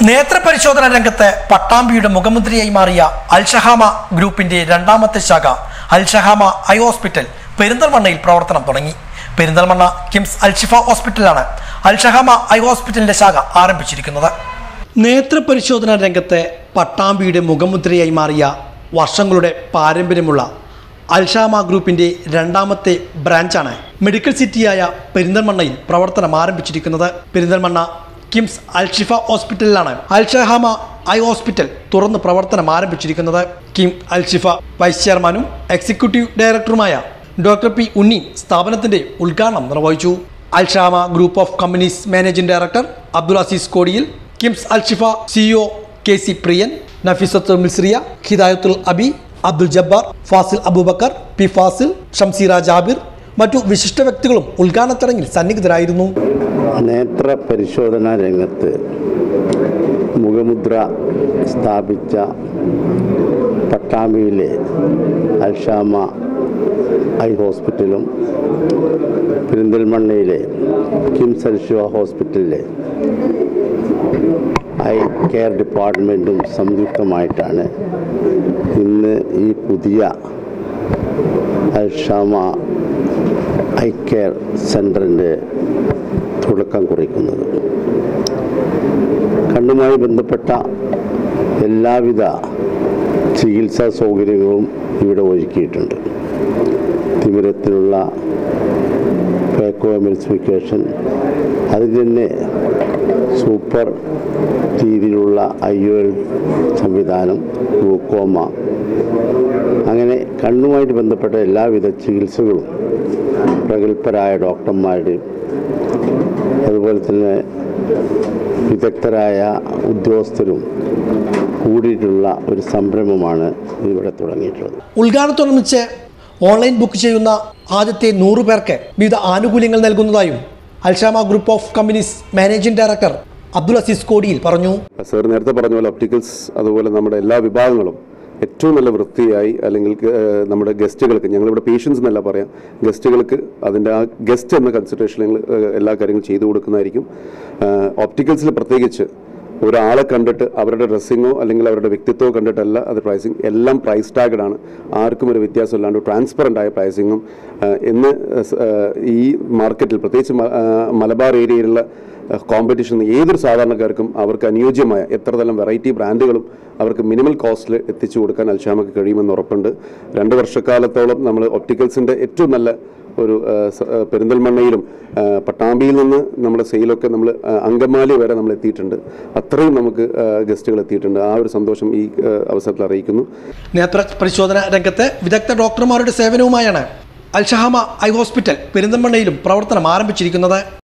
നേത്രപരിശോധന രംഗത്ത് പട്ടാമ്പിയുടെ മുഖമുദ്രയായി മാറിയ അൽഷഹാമ ഗ്രൂപ്പിന്റെ രണ്ടാമത്തെ ശാഖ അൽഷഹാമ ഐ ഹോസ്പിറ്റൽ പെരിന്തൽമണ്ണയിൽ പ്രവർത്തനം തുടങ്ങി പെരിന്തൽമണ്ണ കിംസ് അൽഷിഫ ഹോസ്പിറ്റലാണ് അൽഷഹാമ ഐ ഹോസ്പിറ്റലിന്റെ ശാഖ ആരംഭിച്ചിരിക്കുന്നത് നേത്രപരിശോധന രംഗത്ത് പട്ടാമ്പിയുടെ മുഖമുദ്രയായി മാറിയ വർഷങ്ങളുടെ പാരമ്പര്യമുള്ള അൽഷാമ ഗ്രൂപ്പിന്റെ രണ്ടാമത്തെ ബ്രാഞ്ചാണ് മെഡിക്കൽ സിറ്റിയായ പെരിന്തൽമണ്ണയിൽ പ്രവർത്തനം ആരംഭിച്ചിരിക്കുന്നത് പെരിന്തൽമണ്ണ കിംസ് അൽഷിഫ ഹോസ്പിറ്റലിലാണ് അൽഷഹാമ ഐ ഹോസ്പിറ്റൽ തുറന്ന് പ്രവർത്തനം ആരംഭിച്ചിരിക്കുന്നത് കിം അൽഷിഫ വൈസ് ചെയർമാനും എക്സിക്യൂട്ടീവ് ഡയറക്ടറുമായ ഡോക്ടർ പി ഉണ്ണി സ്ഥാപനത്തിന്റെ ഉദ്ഘാടനം നിർവഹിച്ചു Alshama group of companies managing director Abdul Azeez Kodiyil KIMS Alshifa CEO K C Priyan Nafeesath Misriya Hidayathul Abi Abdul Jabbar Fasil Abubakar P Fasil Shamseera Jabir മറ്റു വിശിഷ്ട വ്യക്തികളും ഉദ്ഘാടന ചടങ്ങിൽ സന്നിഹിതരായിരുന്നു നേത്ര പരിശോധനാ രംഗത്ത് മുഖമുദ്ര സ്ഥാപിച്ച പട്ടാമ്പിയിലെ അൽഷാമ ഐ ഹോസ്പിറ്റലും പെരിന്തൽമണ്ണയിലെ കിംസ് അൽഷിവ ഹോസ്പിറ്റലിലെ ഐ കെയർ ഡിപ്പാർട്ട്മെൻറ്റും സംയുക്തമായിട്ടാണ് ഇന്ന് ഈ പുതിയ അൽഷാമ ഐ കെയർ സെൻറ്ററിൻ്റെ തുടക്കം കുറിക്കുന്നത് കണ്ണുമായി ബന്ധപ്പെട്ട എല്ലാവിധ ചികിത്സാ സൗകര്യങ്ങളും ഇവിടെ ഒരുക്കിയിട്ടുണ്ട് തിമിരത്തിനുള്ള ഫേക്കോ എമൽസിഫിക്കേഷൻ അതിൽ തന്നെ സൂപ്പർ രീതിയിലുള്ള ഐ ഒ എൽ സംവിധാനം ഗ്ലൂക്കോമ അങ്ങനെ കണ്ണുമായിട്ട് ബന്ധപ്പെട്ട എല്ലാവിധ ചികിത്സകളും പ്രഗത്ഭരായ ഡോക്ടർമാരുടെയും അതുപോലെ തന്നെ വിദഗ്ധരായ ഉദ്യോഗസ്ഥരും കൂടിയിട്ടുള്ള ഒരു സംരംഭമാണ് ഇവിടെ തുടങ്ങിയിട്ടുള്ളത് ഉദ്ഘാടനത്തോടനുബന്ധിച്ച് ഓൺലൈൻ ബുക്ക് ചെയ്യുന്ന ആദ്യത്തെ നൂറു പേർക്ക് വിവിധ ആനുകൂല്യങ്ങൾ നൽകുന്നതായും Alshama group of companies managing director Abdul Azeez Kodiyil പറഞ്ഞു സാർ നേരത്തെ പറഞ്ഞ പോലെ ഒപ്റ്റിക്കൽസ് അതുപോലെ നമ്മുടെ എല്ലാ വിഭാഗങ്ങളും ഏറ്റവും നല്ല വൃത്തിയായി അല്ലെങ്കിൽ ഏഹ്, നമ്മുടെ ഗസ്റ്റുകൾക്ക് ഞങ്ങളിവിടെ പേഷ്യൻസ് എന്നല്ല പറയാം ഗസ്റ്റുകൾക്ക് അതിൻ്റെ ആ ഗസ്റ്റ് എന്ന കൺസിഡറേഷൻ ഞങ്ങൾ ഏഹ്, എല്ലാ കാര്യങ്ങളും ചെയ്തു കൊടുക്കുന്നതായിരിക്കും ഒപ്റ്റിക്കൽസിൽ പ്രത്യേകിച്ച് ഒരാളെ കണ്ടിട്ട് അവരുടെ ഡ്രസ്സിങ്ങോ അല്ലെങ്കിൽ അവരുടെ വ്യക്തിത്വമോ കണ്ടിട്ടല്ല അത് പ്രൈസിങ് എല്ലാം പ്രൈസ് ടാഗഡ് ആണ് ആർക്കും ഒരു വ്യത്യാസം ഇല്ലാണ്ട് ട്രാൻസ്പെറൻ്റ് ആയ പ്രൈസിങ്ങും ഇന്ന് സ്- ഏഹ്, ഈ മാർക്കറ്റിൽ പ്രത്യേകിച്ച് മ- ഏഹ്, മലബാർ ഏരിയയിലുള്ള കോമ്പറ്റീഷൻ ഏതൊരു സാധാരണക്കാർക്കും അവർക്ക് അനുയോജ്യമായ എത്ര തരം വെറൈറ്റി ബ്രാൻഡുകളും അവർക്ക് മിനിമൽ കോസ്റ്റിൽ എത്തിച്ചു കൊടുക്കാൻ അൽഷാമക്ക് കഴിയുമെന്ന് ഉറപ്പുണ്ട് രണ്ട് വർഷക്കാലത്തോളം നമ്മൾ ഒപ്റ്റിക്കൽസിൻ്റെ ഏറ്റവും നല്ല ഒരു ആ, സ- ആ, പെരിന്തൽമണ്ണയിലും ആ, പട്ടാമ്പിയിൽ നിന്ന് നമ്മുടെ സെയിലൊക്കെ നമ്മൾ ആ, അങ്കമാലി വരെ നമ്മൾ എത്തിയിട്ടുണ്ട് അത്രയും നമുക്ക് ഗസ്റ്റുകൾ എത്തിയിട്ടുണ്ട് ആ ഒരു സന്തോഷം ഈ ആ, അവസരത്തിൽ അറിയിക്കുന്നു നേത്ര പരിശോധന രംഗത്ത് വിദഗ്ധ ഡോക്ടർമാരുടെ സേവനവുമായാണ് അൽഷഹാമ ഐ ഹോസ്പിറ്റൽ പെരിന്തൽമണ്ണയിലും പ്രവർത്തനം ആരംഭിച്ചിരിക്കുന്നത്